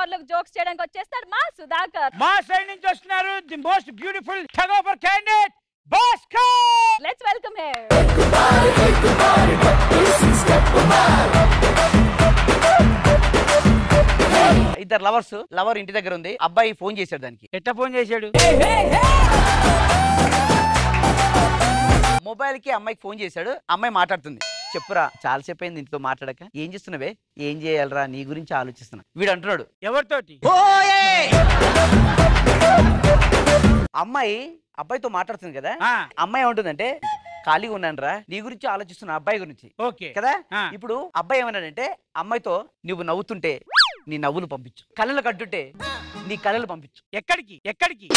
Over look jokes చేయడానికి వచ్చేస్తాడు మా సుధాకర్ మా సైడ్ నుంచి వస్తున్నారు ది మోస్ట్ బ్యూటిఫుల్ టగోఫర్ candidate Bhaskar let's welcome here ఇద్దరు లవర్స్ లవర్ ఇంటి దగ్గర ఉంది అబ్బాయి ఫోన్ చేశాడు దానికి ఎట్ట ఫోన్ చేశాడు మొబైల్ కి అమ్మాయికి ఫోన్ చేశాడు అమ్మాయి మాట్లాడుతుంది చెప్పురా చాలాసేపు అయింది ఇంట్లో మాట్లాడక ఏం చేస్తున్నావే ఏం చేయాలరా నీ గురించి ఆలోచిస్తున్నా వీడు అంటున్నాడు ఎవరితోటి అమ్మాయి అబ్బాయితో మాట్లాడుతుంది కదా ఆ, అమ్మాయి ఏమంటుందంటే ఖాళీగా ఉన్నాను రా నీ గురించి ఆలోచిస్తున్నా అబ్బాయి గురించి ఓకే కదా ఆ. ఇప్పుడు అబ్బాయి ఏమన్నాడంటే అమ్మాయితో నువ్వు నవ్వుతుంటే నీ నవ్వులు పంపించు కళ్ళలు కట్టుంటే నీ కళ్ళలు పంపించు ఎక్కడికి ఎక్కడికి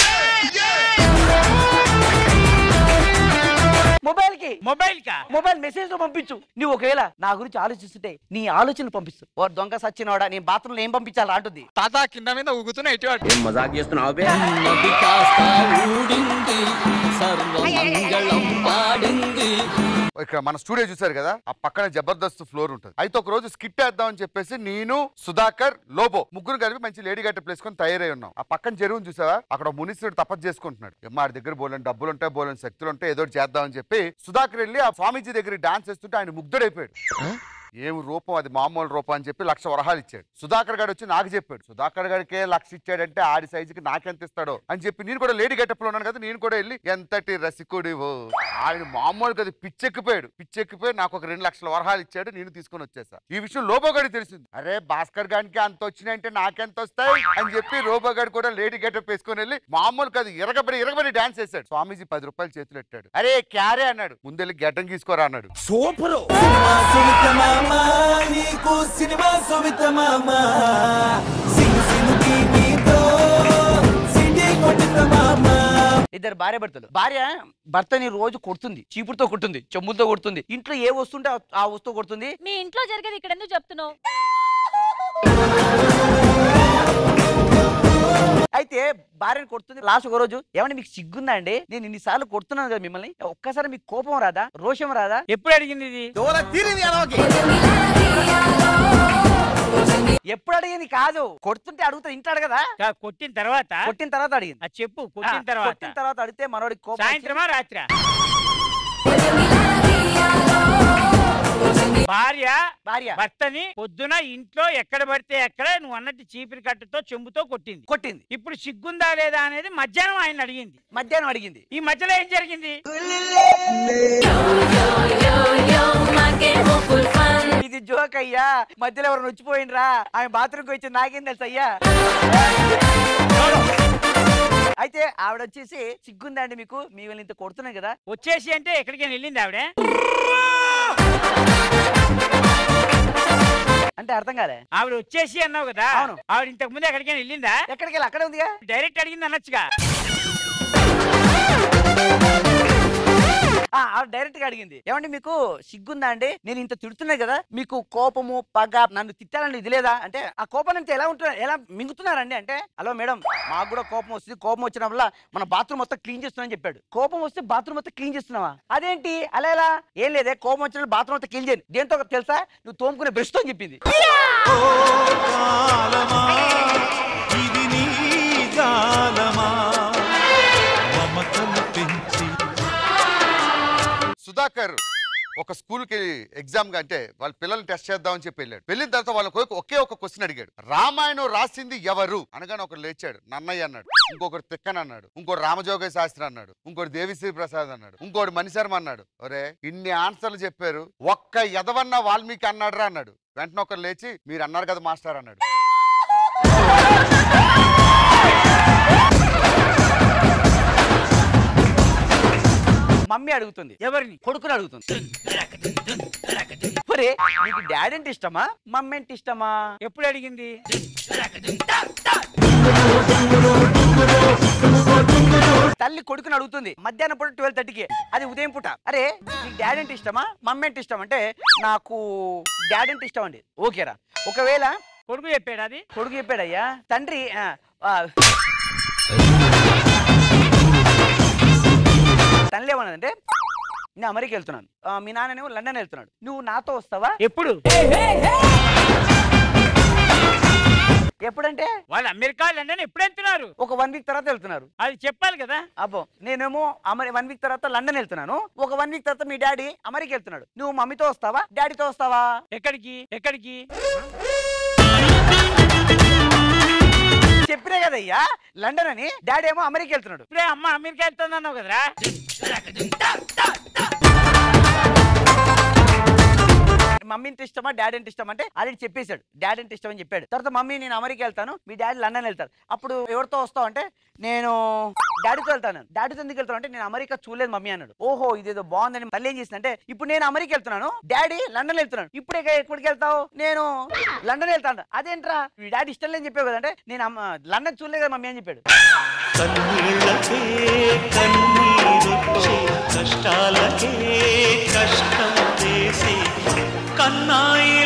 మొబైల్ కి మొబైల్ కా మొబైల్ మెసేజ్ లో పంపించు నువ్వు ఒకవేళ నా గురించి ఆలోచిస్తుంటే నీ ఆలోచనలు పంపిస్తు ఓ దొంగ సచ్చినవాడా నేను బాత్రూమ్ లో ఏం పంపించాలి అంటుంది తాత కింద మీద ఊగుతున్నా ఎటు అటు ఏం మజాక్ చేస్తున్నావు బే నది కాస్త ఊడింది సర్వమంగళం పాడింది ఇక్కడ మన స్టూడియో చూసారు కదా ఆ పక్కన జబర్దస్త్ ఫ్లోర్ ఉంటుంది అయితే ఒక రోజు స్కిట్ వేద్దాం అని చెప్పేసి నేను సుధాకర్ లోబో ముగ్గురు కలిపి మంచి లేడీ గట్ట ప్లేసుకొని తయారై ఉన్నాం ఆ పక్కన చెరువుని చూసావా అక్కడ మునీశ్వరుడు తపస్సు చేసుకుంటున్నాడు "ఏమ్మా, వాడి దగ్గర బోలని డబ్బులు ఉంటాయి బోలని శక్తులు ఉంటాయి ఏదో ఒకటి చేద్దాం అని చెప్పి సుధాకర్ వెళ్ళి ఆ స్వామీజీ దగ్గర డాన్స్ చేస్తుంటే ఆయన ముగ్ధుడైపోయాడు ఏం రూపం అది మామూలు రూపం అని చెప్పి లక్ష వరహాలు ఇచ్చాడు సుధాకర్ గారు వచ్చి నాకు చెప్పాడు సుధాకర్ గారికే లక్ష ఇచ్చాడంటే ఆడి సైజుకి నాకెంత ఇస్తాడో అని చెప్పి నేను కూడా లేడీ గెటప్లో ఉన్నాను కదా నేను కూడా వెళ్ళి ఎంతటి రసికుడివో ఆయన మామూలుగా అది పిచ్చెక్కిపోయాడు పిచ్చెక్కిపోయి నాకు ఒక రెండు లక్షల వరహాలు ఇచ్చాడు నేను తీసుకొని వచ్చేసా ఈ విషయం లోబోగాడి తెలిసింది అరే భాస్కర్ గారికి అంత వచ్చినాయంటే నాకెంత వస్తాయి అని చెప్పి రోబోగాడు కూడా లేడీ గెటప్ వేసుకొని వెళ్ళి మామూలు కాదు ఇరగబడి ఇరగబడి డాన్స్ చేశాడు స్వామీజీ పది రూపాయలు చేతులు పెట్టాడు అరే క్యారే అన్నాడు ముందెళ్ళి గడ్డం తీసుకోరా అన్నాడు సుమిత మామ నీకు సినిమా సుమిత మామ సిను సినుకి నీతో సిటీ కొట్టిన మామ ఇద్దరు భార్య భర్తలు భార్య భర్తని రోజు కొడుతుంది చీపుడుతో కొడుతుంది చెమ్ములతో కొడుతుంది ఇంట్లో ఏ వస్తుంటే ఆ- ఆ వస్తువు కొడుతుంది మీ ఇంట్లో జరిగేది ఇక్కడ ఎందుకు చెప్తున్నావు అయితే భార్యని కొడుతుంది లాస్ట్ ఒక రోజు ఏమంటే మీకు సిగ్గుందా అండి నేను ఇన్నిసార్లు కొడుతున్నాను కదా మిమ్మల్ని ఒక్కసారి మీకు కోపం రాదా రోషం రాదా ఎప్పుడు అడిగింది ఇది ఎప్పుడు అడిగింది కాదు కొడుతుంటే అడుగుతా ఇంట్లో అడగదా కా- కొట్టిన తర్వాత కొట్టిన తర్వాత అడిగింది ఆ చెప్పు కొట్టిన ఆ, తర్వాత కొట్టిన తర్వాత అడిగితే మనోడికి కోపం వచ్చి- సాయంత్రమా రాత్రా భార్య భార్య భర్తని పొద్దున ఇంట్లో ఎక్కడ పడితే ఎక్కడ నువ్వు అన్నట్టు చీపిరి కట్టుతో చెంబుతో కొట్టింది కొట్టింది ఇప్పుడు సిగ్గుందా లేదా అనేది మధ్యాహ్నం ఆయన అడిగింది మధ్యాహ్నం అడిగింది ఈ మధ్యలో ఏం జరిగింది ఇది జోక్ అయ్యా మధ్యలో ఎవరు వచ్చిపోయిండ్రా ఆమె బాత్రూమ్కి వచ్చి నాకేం తెలుసు అయ్యా అయితే ఆవిడ వచ్చేసి సిగ్గుందా అండి మీకు మీ వీళ్ళని ఇంత కొడుతున్నాయి కదా వచ్చేసి అంటే ఎక్కడికైనా వెళ్ళింది ఆవిడ అంటే అర్థం కాలే ఆవిడ వచ్చేసి అన్నావు కదా అవును. ఆవిడ ఇంతకు ముందు ఎక్కడికైనా వెళ్ళిందా ఎక్కడికి వెళ్ళి అక్కడే ఉందిగా డైరెక్ట్ అడిగింది అనొచ్చుగా ఆ, ఆవిడ డైరెక్ట్ గా అడిగింది ఏమండి మీకు సిగ్గుందా అండి నేను ఇంత తిడుతున్నా కదా మీకు కోపము పగ నన్ను తిట్టాలని ఇది లేదా అంటే ఆ కోపం నుంచి ఎలా ఉంటున్నారు ఎలా మింగుతున్నారండి అంటే హలో మేడం మాకు కూడా కోపం వస్తుంది కోపం వచ్చినప్పుడ మన బాత్రూమ్ మొత్తం క్లీన్ చేస్తున్నాను చెప్పాడు కోపం వస్తే బాత్రూమ్ మొత్తం క్లీన్ చేస్తున్నావా అదేంటి అలా ఎలా ఏం లేదే కోపం వచ్చినప్పుడు బాత్రూమ్ మొత్తం క్లీన్ చేయను దేంతో తెలుసా నువ్వు తోముకునే బ్రష్ తో అని చెప్పింది ఇది నీ జాలమా మమతలు పెంచి సుధాకర్ ఒక స్కూల్ కి ఎగ్జామ్ గా అంటే వాళ్ళ పిల్లల్ని టెస్ట్ చేద్దామని చెప్పి వెళ్ళాడు వెళ్ళిన తర్వాత వాళ్ళకి ఒకే ఒక క్వశ్చన్ అడిగాడు రామాయణం రాసింది ఎవరు అనగానే ఒకరు లేచాడు నన్నయ్య అన్నాడు ఇంకొకరు తిక్కన్ అన్నాడు ఇంకోటి రామజోగ శాస్త్రి అన్నాడు ఇంకోటి దేవిశ్రీ ప్రసాద్ అన్నాడు ఇంకోటి మణిశర్మ అన్నాడు ఒరే ఇన్ని ఆన్సర్లు చెప్పారు ఒక్క ఎదవన్న వాల్మీకి అన్నాడురా అన్నాడు వెంటనే ఒకరు లేచి మీరు అన్నారు కదా మాస్టర్ అన్నాడు మమ్మీ అడుగుతుంది ఎవరిని కొడుకుని అడుగుతుంది ఒరే నీకు డాడీ అంటే ఇష్టమా మమ్మీ అంటే ఇష్టమా ఎప్పుడు అడిగింది తల్లి కొడుకుని అడుగుతుంది మధ్యాహ్నం పూట ట్వెల్వ్ థర్టీకి అది ఉదయం పూట అరే నీకు డాడీ అంటే ఇష్టమా మమ్మీ అంటే ఇష్టం అంటే నాకు డాడీ అంటే ఇష్టం అండి ఓకేరా ఒకవేళ కొడుకు చెప్పాడు అది కొడుకు చెప్పాడయ్యా తండ్రి ఆ, ఆ, తల్లి ఏమన్నదంటే నేను అమెరికా వెళ్తున్నాను ఆ, మీ నాన్ననేమో లండన్ వెళ్తున్నాడు నువ్వు నాతో వస్తావా ఎప్పుడు ఎప్పుడంటే వాళ్ళు అమెరికా లండన్ ఎప్పుడు వెళ్తున్నారు ఒక వన్ వీక్ తర్వాత వెళ్తున్నారు అది చెప్పాలి కదా అబ్బో నేనేమో అమరి వన్ వీక్ తర్వాత లండన్ వెళ్తున్నాను ఒక వన్ వీక్ తర్వాత మీ డాడీ అమెరికా వెళ్తున్నాడు నువ్వు మమ్మీతో వస్తావా డాడీతో వస్తావా ఎక్కడికి ఎక్కడికి చెప్పినా కదయ్యా లండన్ అని డాడీ ఏమో అమెరికా వెళ్తున్నాడు ఇప్పుడే అమ్మ అమెరికా వెళ్తుందన్నావు కదరా మమ్మీ అంటే ఇష్టమా డాడీ అంటే ఇష్టం అంటే ఆల్రెడీ చెప్పేశాడు డాడీ అంటే ఇష్టం అని చెప్పాడు తర్వాత మమ్మీ నేను అమెరికా వెళ్తాను మీ డాడీ లండన్ వెళ్తారు అప్పుడు ఎవరితో వస్తావు అంటే నేను డాడీతో వెళ్తాను డాడీతో ఎందుకు వెళ్తాను అంటే నేను అమెరికా చూడలేదు మమ్మీ అన్నాడు ఓహో ఇదేదో బాగుందని తల్లి ఏం చేసిందంటే ఇప్పుడు నేను అమెరికా వెళ్తున్నాను డాడీ లండన్ వెళ్తున్నాను ఇప్పుడే ఎక్కడికి వెళ్తావు నేను లండన్ వెళ్తాను అదేంట్రా మీ డాడీ ఇష్టం లేని చెప్పావు కదంటే నేను అమ్మ- లండన్ చూడలేదు కదా మమ్మీ అని చెప్పాడు కన్నీళ్ళకే కన్నీరొచ్చే కష్టాలకే కష్టం చేసి కన్నాయి